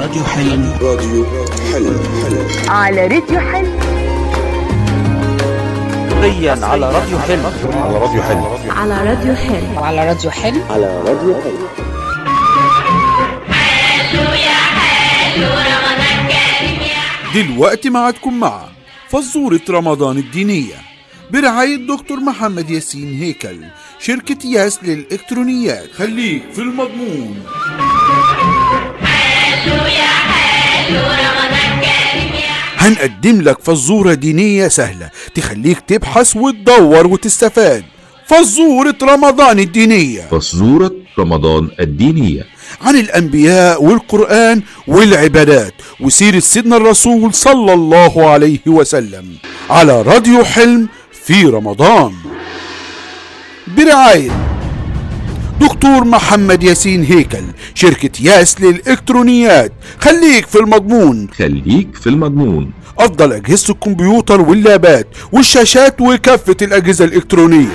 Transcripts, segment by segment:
راديو حلم راديو حلم حلم على راديو حلم حصريا على راديو حلم على راديو حلم على راديو حلم على راديو حلم على راديو حلم دلوقتي معادكم مع فزورة رمضان الدينية برعاية دكتور محمد ياسين هيكل شركة ياس للإلكترونيات خليك في المضمون هنقدم لك فزورة دينية سهلة تخليك تبحث وتدور وتستفاد فزورة رمضان الدينية فزورة رمضان الدينية عن الأنبياء والقرآن والعبادات وسيرة سيدنا الرسول صلى الله عليه وسلم على راديو حلم في رمضان برعاية دكتور محمد ياسين هيكل شركة ياس للإلكترونيات خليك في المضمون خليك في المضمون أفضل أجهزة الكمبيوتر واللابات والشاشات وكافة الأجهزة الإلكترونية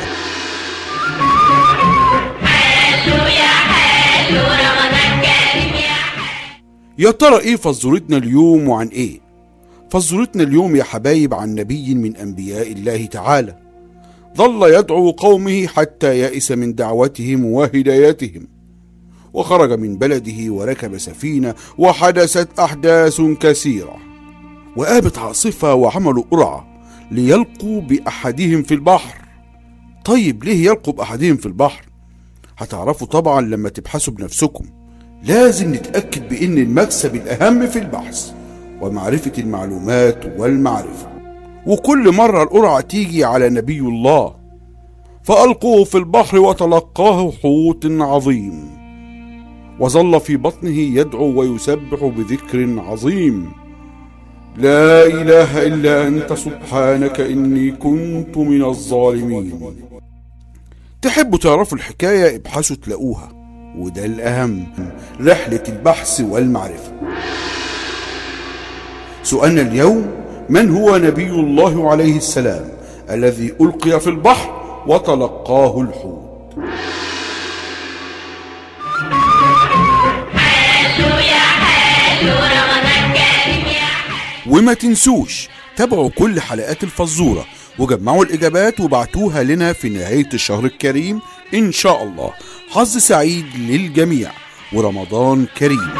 يا ترى ايه فزورتنا اليوم وعن ايه فزورتنا اليوم يا حبايب عن نبي من انبياء الله تعالى ظل يدعو قومه حتى يئس من دعوتهم وهدايتهم وخرج من بلده وركب سفينه وحدثت احداث كثيره وقامت عاصفه وعملوا قرعه ليلقوا باحدهم في البحر طيب ليه يلقوا باحدهم في البحر هتعرفوا طبعا لما تبحثوا بنفسكم لازم نتأكد بأن المكسب الأهم في البحث ومعرفة المعلومات والمعرفة وكل مرة القرعة تيجي على نبي الله فألقوه في البحر وتلقاه حوت عظيم وظل في بطنه يدعو ويسبح بذكر عظيم لا إله إلا أنت سبحانك إني كنت من الظالمين تحبوا تعرفوا الحكاية ابحثوا تلاقوها وده الأهم رحلة البحث والمعرفة سؤالنا اليوم من هو نبي الله عليه السلام الذي ألقي في البحر وتلقاه الحوت وما تنسوش تابعوا كل حلقات الفزورة وجمعوا الإجابات وبعتوها لنا في نهاية الشهر الكريم إن شاء الله حظ سعيد للجميع ورمضان كريم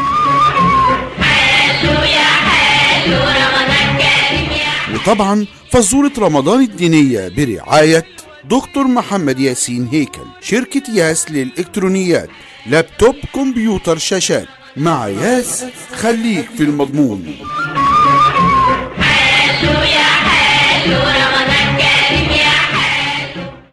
وطبعا فزورة رمضان الدينية برعاية دكتور محمد ياسين هيكل شركة ياس للإلكترونيات لابتوب كمبيوتر شاشات مع ياس خليك في المضمون